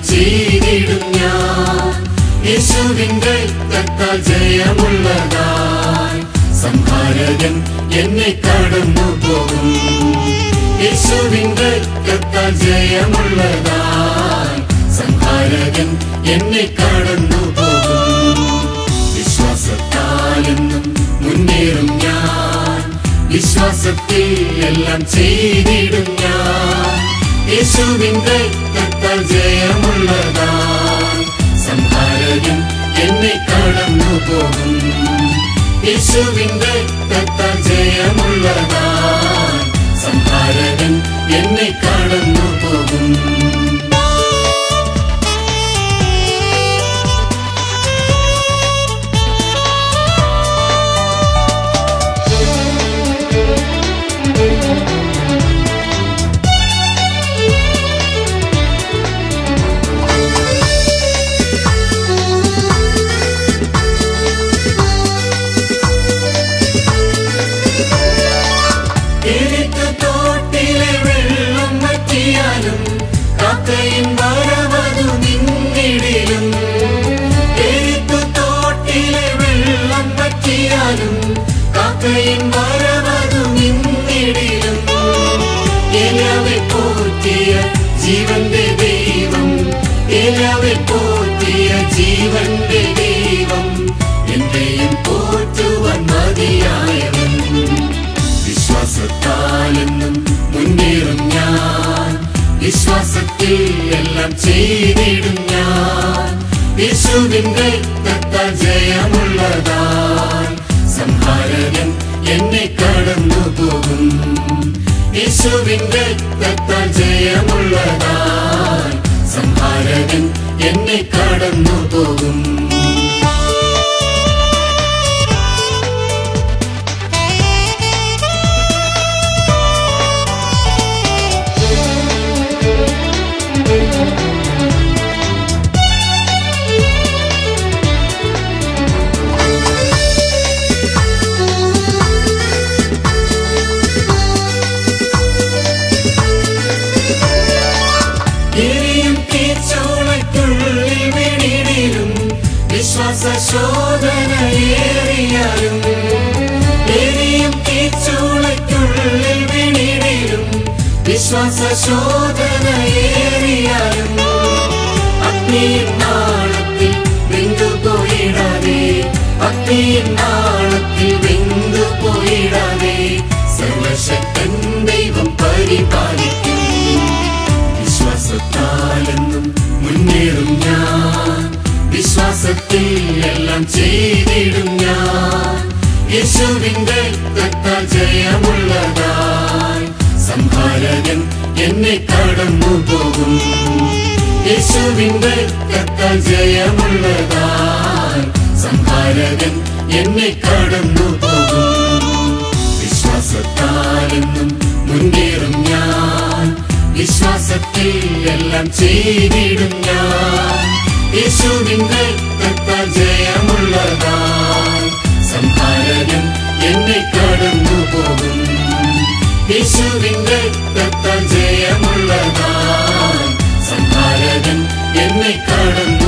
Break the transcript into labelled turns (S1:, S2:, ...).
S1: ചെയ്തിടും ഞാൻ യേശുവിന്റെ രക്തത്താൽ ജയമുള്ളതായി സംഹാരകൻ എന്നെ കടന്നു പോകും യേശുവിന്റെ രക്തത്താൽ ജയമുള്ളതായി സംഹാരകൻ എന്നെ കടന്നു പോകും വിശ്വാസത്താലെന്നും മുന്നേറും ഞാൻ വിശ്വാസത്തിൽ എല്ലാം ചെയ്തിടും ഞാൻ യേശുവിന്റെ രക്തത്താൽ ജയമുള്ളതായി സംഹാരകൻ എന്നെ കടന്നു പോകും യേശുവിന്റെ രക്തത്താൽ ജയമുള്ളതായി സംഹാരകൻ എന്നെ കടന്നു പോകും ഇരുട്ട് തോട്ടിലെ വെള്ളം വറ്റിയാലും കാക്കയിൻ വരവതു നിന്നിടിലും ഇരുട്ട് തോട്ടിലെ വെള്ളം വറ്റിയാലും കാക്കയിൻ വരവതു നിന്നിടിലും ഏലാവെ പോറ്റിയ ജീവന്റെ ദൈവം ഏലാവെ പോറ്റിയ ജീവന്റെ ദൈവം എന്റെയും പോറ്റുവാൻ മതിയായവൻ വിശ്വാസത്താലെന്നും മുന്നേറും ഞാൻ വിശ്വാസത്തിൽ എല്ലാം ചെയ്തിടും ഞാൻ യേശുവിന്റെ രക്തത്താൽ ജയമുള്ളതായി സംഹാരകൻ എന്നെ കടന്നു പോകും യേശുവിന്റെ രക്തത്താൽ ജയമുള്ളതായി സംഹാരകൻ എന്നെ കടന്നു പോകും ഇനിയും തീച്ചോളയ്ക്കുള്ളിൽ വീണിടിലും വിശ്വാസ ശോധനയേറിയാലും ഇനിയും തീച്ചോളയ്ക്കുള്ളിൽ വീണിടിലും വിശ്വാസ ശോധനയേറിയാലും അഗ്നിയും നാളത്തിൽ വെന്തു പോയിടാതെ അഗ്നിയും നാളത്തിൽ വെന്തു പോയിടാതെ സർവശക്തൻ ദൈവം പരിപാലിക്കും വിശ്വാസത്താലെന്നും മുന്നേറും ഞാൻ വിശ്വാസത്തിൽ എല്ലാം ചെയ്തിടും ഞാൻ യേശുവിന്റെ രക്തത്താൽ ജയമുള്ളതായി സംഹാരകൻ എന്നെ കടന്നു പോകും യേശുവിന്റെ രക്തത്താൽ ജയമുള്ളതായി സംഹാരകൻ എന്നെ കടന്നു പോകും വിശ്വാസത്താലെന്നും മുന്നേറും ഞാൻ വിശ്വാസത്തിൽ എല്ലാം ചെയ്തിടും ഞാൻ യേശുവിന്റെ രക്തത്താൽ ജയമുള്ളതായി സംഹാരകൻ എന്നെ കടന്നു പോകും യേശുവിന്റെ രക്തത്താൽ ജയമുള്ളതായി സംഹാരകൻ എന്നെ കടന്നു